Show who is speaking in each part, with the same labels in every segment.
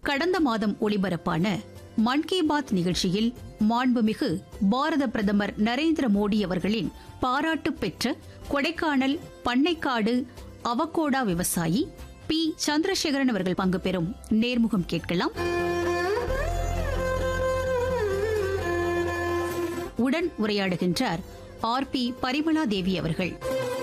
Speaker 1: கடந்த மாதம் ஒளிபரப்பான மன் கி பாத் நிகழ்ச்சியில் மாண்புமிகு பாரத பிரதமர் நரேந்திர மோடி அவர்களின் பாராட்டு பெற்ற கொடைக்கானல் பண்ணைக்காடு அவகோடா விவசாயி பி சந்திரசேகரன் அவர்கள் பங்கு பெறும் நேர்முகம் கேட்கலாம் உடன் உரையாடுகின்றார் ஆர் பி பரிமளா தேவி அவர்கள்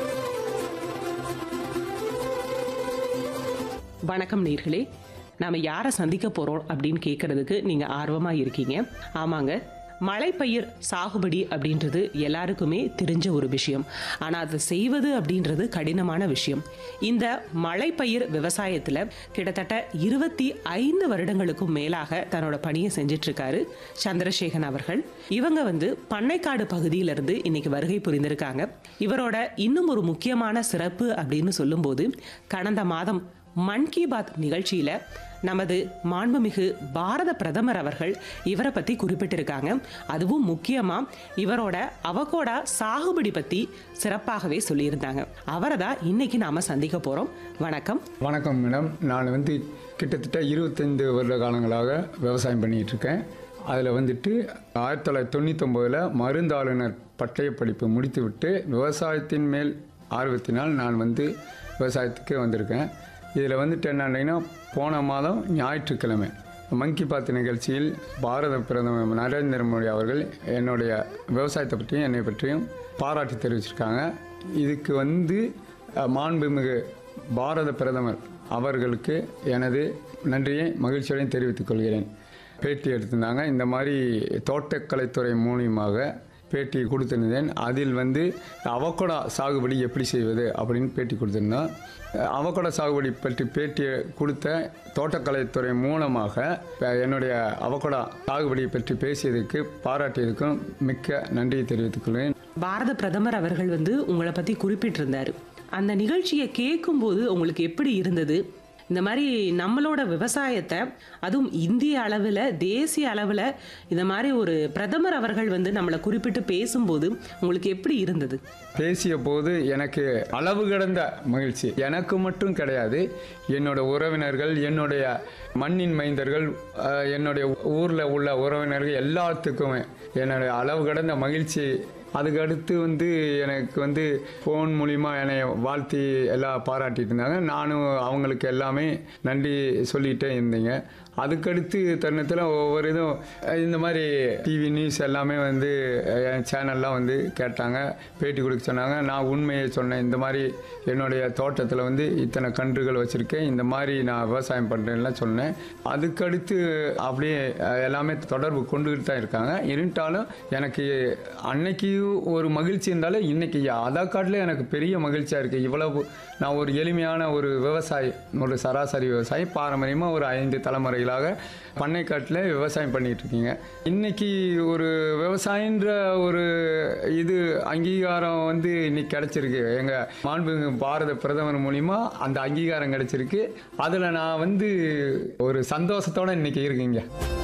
Speaker 2: வணக்கம் நேர்களே நாம யாரை சந்திக்க போறோம் அப்படின்னு கேட்கறதுக்கு நீங்க ஆர்வமா இருக்கீங்க ஆமாங்க மலைப்பயிர் சாகுபடி அப்படின்றது எல்லாருக்குமே தெரிஞ்ச ஒரு விஷயம் ஆனால் அதை செய்வது அப்படின்றது கடினமான விஷயம் இந்த மலைப்பயிர் விவசாயத்தில் கிட்டத்தட்ட இருபத்தி ஐந்து வருடங்களுக்கும் மேலாக தன்னோட பணியை செஞ்சுட்டு இருக்காரு சந்திரசேகன் அவர்கள் இவங்க வந்து பண்ணைக்காடு பகுதியிலிருந்து இன்னைக்கு வருகை புரிந்திருக்காங்க இவரோட இன்னும் ஒரு முக்கியமான சிறப்பு அப்படின்னு சொல்லும்போது கடந்த மாதம் மன் கி பாத் நிகழ்ச்சியில நமது மாண்புமிகு பாரத பிரதமர் அவர்கள் இவரை பத்தி குறிப்பிட்டிருக்காங்க அதுவும் முக்கியமா இவரோட அவகோடா சாகுபடி பத்தி சிறப்பாகவே சொல்லியிருந்தாங்க அவரை தான் இன்னைக்கு நாம சந்திக்க போறோம் வணக்கம்
Speaker 3: வணக்கம் மேடம் நான் வந்து கிட்டத்தட்ட இருபத்தைந்து வருட காலங்களாக விவசாயம் பண்ணிகிட்டு இருக்கேன் அதில் வந்துட்டு ஆயிரத்தி தொள்ளாயிரத்தி தொண்ணூத்தொம்போதில் மருந்தாளுநர் பட்டய படிப்பு முடித்துவிட்டு விவசாயத்தின் மேல் ஆர்வத்தினால் நான் வந்து விவசாயத்துக்கு வந்திருக்கேன் இதில் வந்துட்டு என்னன்னா போன மாதம் ஞாயிற்றுக்கிழமை மங்கி பாத் நிகழ்ச்சியில் பாரத பிரதமர் நரேந்திர மோடி அவர்கள் என்னுடைய விவசாயத்தை பற்றியும் என்னை பற்றியும் பாராட்டு தெரிவிச்சிருக்காங்க இதுக்கு வந்து அஹ், மாண்புமிகு பாரத பிரதமர் அவர்களுக்கு எனது நன்றியை மகிழ்ச்சியுடன் தெரிவித்துக் கொள்கிறேன் பேட்டி எடுத்திருந்தாங்க இந்த மாதிரி தோட்டக்கலைத்துறை மூலியமாக பேட்டி கொடுத்திருந்தேன் அதில் வந்து அவக்கோடா சாகுபடி எப்படி செய்வது அப்படின்னு பேட்டி கொடுத்திருந்தோம் அவக்கோடா சாகுபடி பற்றி பேட்டி கொடுத்த தோட்டக்கலைத்துறை மூலமாக என்னுடைய அவக்கோடா சாகுபடி பற்றி பேசியதுக்கு பாராட்டியதுக்கும் மிக்க நன்றியை தெரிவித்துக் கொள்கிறேன்
Speaker 2: பாரத பிரதமர் அவர்கள் வந்து உங்களை பத்தி குறிப்பிட்டிருந்தாரு அந்த நிகழ்ச்சியை கேட்கும்போது உங்களுக்கு எப்படி இருந்தது இந்த மாதிரி நம்மளோட விவசாயத்தை அதுவும் இந்திய அளவில் தேசிய அளவில் இந்த மாதிரி ஒரு பிரதமர் அவர்கள் வந்து நம்மளை குறிப்பிட்டு பேசும்போது உங்களுக்கு எப்படி இருந்தது
Speaker 3: பேசிய போது எனக்கு அளவு கடந்த மகிழ்ச்சி எனக்கு மட்டும் கிடையாது என்னோட உறவினர்கள் என்னுடைய மண்ணின் மைந்தர்கள் அஹ், என்னுடைய ஊரில் உள்ள உறவினர்கள் எல்லாத்துக்குமே என்னுடைய அளவு கடந்த மகிழ்ச்சி அதுக்கடுத்து வந்து எனக்கு வந்து ஃபோன் மூலிமா என்னை வாழ்த்தி எல்லாம் பாராட்டிட்டு இருந்தாங்க நானும் அவங்களுக்கு எல்லாமே நன்றி சொல்லிகிட்டே இருந்தீங்க அதுக்கடுத்து தருணத்தில் ஒவ்வொரு இதுவும் அஹ், இந்த மாதிரி டிவி நியூஸ் எல்லாமே வந்து அஹ், என் சேனல்லாம் வந்து கேட்டாங்க பேட்டி கொடுக்க சொன்னாங்க நான் உண்மையை சொன்னேன் இந்த மாதிரி என்னுடைய தோட்டத்தில் வந்து இத்தனை கன்றுகள் வச்சுருக்கேன் இந்த மாதிரி நான் விவசாயம் பண்ணுறேன்லாம் சொன்னேன் அதுக்கடுத்து அப்படியே அஹ், எல்லாமே தொடர்பு கொண்டுகிட்டு தான் இருக்காங்க இருந்தாலும் எனக்கு அன்னைக்கு ஒரு மகிழ்ச்சி இருந்தாலும் இன்னைக்கு அதை காட்டிலும் எனக்கு பெரிய மகிழ்ச்சியாக இருக்குது இவ்வளவு நான் ஒரு எளிமையான ஒரு விவசாயி ஒரு சராசரி விவசாயி பாரம்பரியமாக ஒரு ஐந்து தலைமுறைகளாக பண்ணைக்காட்டில் விவசாயம் பண்ணிட்டு இருக்கீங்க இன்னைக்கு ஒரு விவசாயின்ற ஒரு இது அங்கீகாரம் வந்து இன்னைக்கு கிடைச்சிருக்கு எங்கள் மாண்பு பாரத பிரதமர் மூலிமா அந்த அங்கீகாரம் கிடைச்சிருக்கு அதில் நான் வந்து ஒரு சந்தோஷத்தோட இன்னைக்கு இருக்கீங்க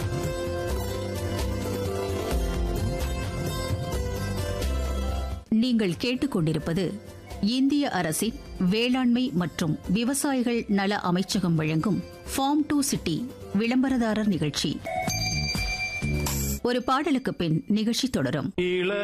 Speaker 1: நீங்கள் கேட்டுக்கொண்டிருப்பது இந்திய அரசின் வேளாண்மை மற்றும் விவசாயிகள் நல அமைச்சகம் வழங்கும் ஃபார்ம் டு சிட்டி விளம்பரதாரர் நிகழ்ச்சி ஒரு பாடலுக்கு பின் நிகழ்ச்சி தொடரும்